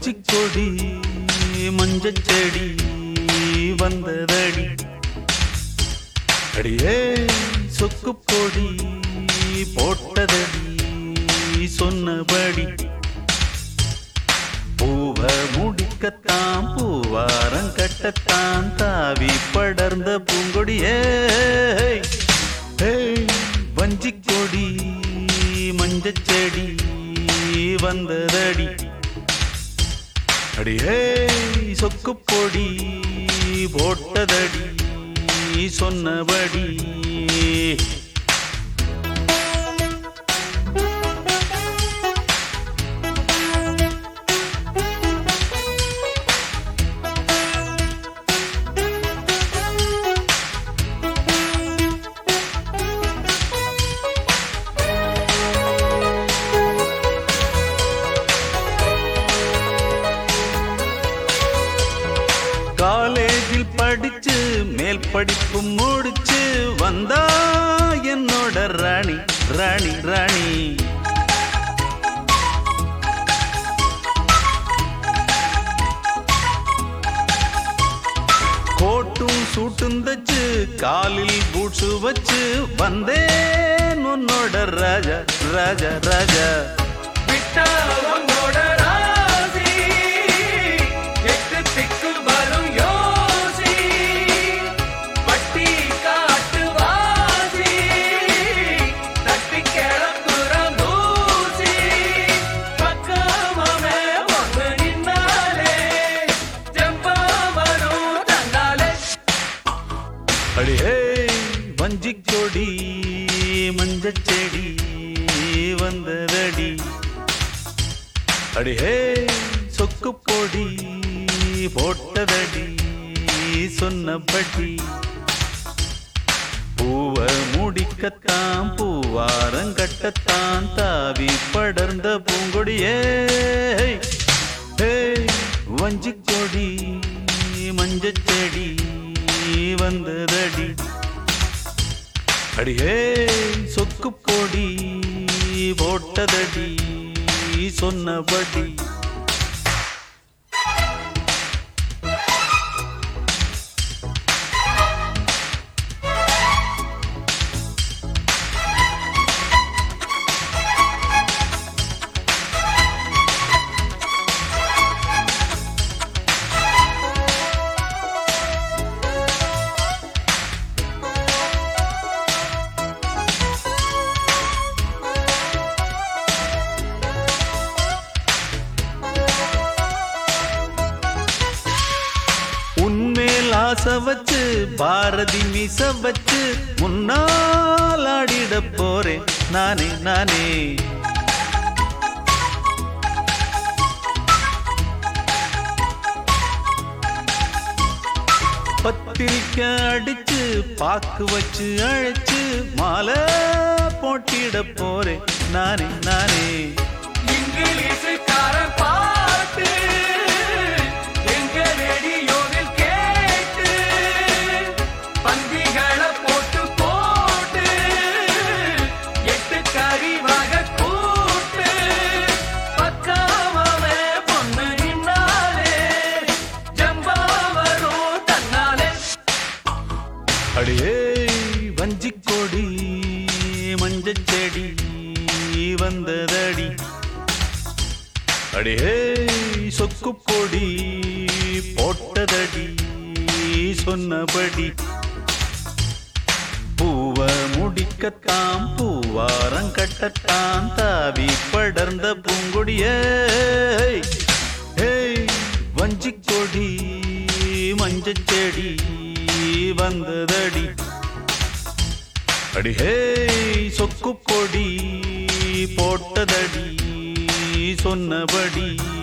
வஞ்சிக் கொடி மஞ்சச் செடி வந்ததடி அடியே சொக்கு பொடி போட்டதடி சொன்னபடி பூவ முடிக்கத்தான் பூவாரம் கட்டத்தான் தாவி படர்ந்த பூங்கொடியே வஞ்சிக் கொடி மஞ்சச் செடி வந்ததடி அடியே சொக்கு பொடி போட்டதடி சொன்னபடி காலேஜில் படிச்சு மேல் படிப்பு முடிச்சு வந்தா என்னோட ராணி ராணி ராணி கோட்டும் சூட்டும் தச்சு காலில் பூட்ஸு வச்சு வந்தேன் உன்னோட ராஜா ராஜா ராஜா விட்டா உன்னோட ராசி எட்டு திக்கு வரும் யோசி பட்டி காட்டு வாசி தட்டி கிளம்புற தூசி பக்கமாவே ஒன்று நின்னாலே ஜம்பா வரும் தன்னாலே அடியே வஞ்சிக் கொடி மஞ்சச் செடி வந்ததடி அடியே சொக்கு பொடி போட்டதடி சொன்னபடி பூவ முடிக்கத்தான் பூவாரம் கட்டத்தான் தாவி படர்ந்த பூங்கொடியே ஹேய், வஞ்சிக் கொடி மஞ்சச் செடி வந்ததடி அடியே சொக்கு பொடி போட்டதடி சொன்னபடி உன்மேல் ஆசை வச்சு பாரதி மீச வச்சு முன்னால் ஆடிட போறேன் நானே நானே பத்திரிக்கை அடிச்சு பாக்கு வச்சு அழைச்சு மாலை போட்டிட போறேன் நானே நானே இங்கிலீஷுக்காரன் பாட்டு எங்க ரேடியோவில் கேட்டு பந்திகளை போட்டு போட்டு எட்டு கறி வகை கூட்டு பக்காமவே பொண்ணு நின்னாலே ஜம்பா வரும் தன்னாலே அடியே வஞ்சிக் கொடி மஞ்சச் செடி வந்ததடி அடியே சொக்கு பொடி போட்டதடி சொன்னபடி பூவ முடிக்கத்தான் பூவாரம் கட்டத்தான் தாவி படர்ந்த பூங்கொடியே ஹேய், வஞ்சிக் கொடி மஞ்சச் செடி வந்ததடி அடிஹே சொக்கு பொடி போட்டதடி சொன்னபடி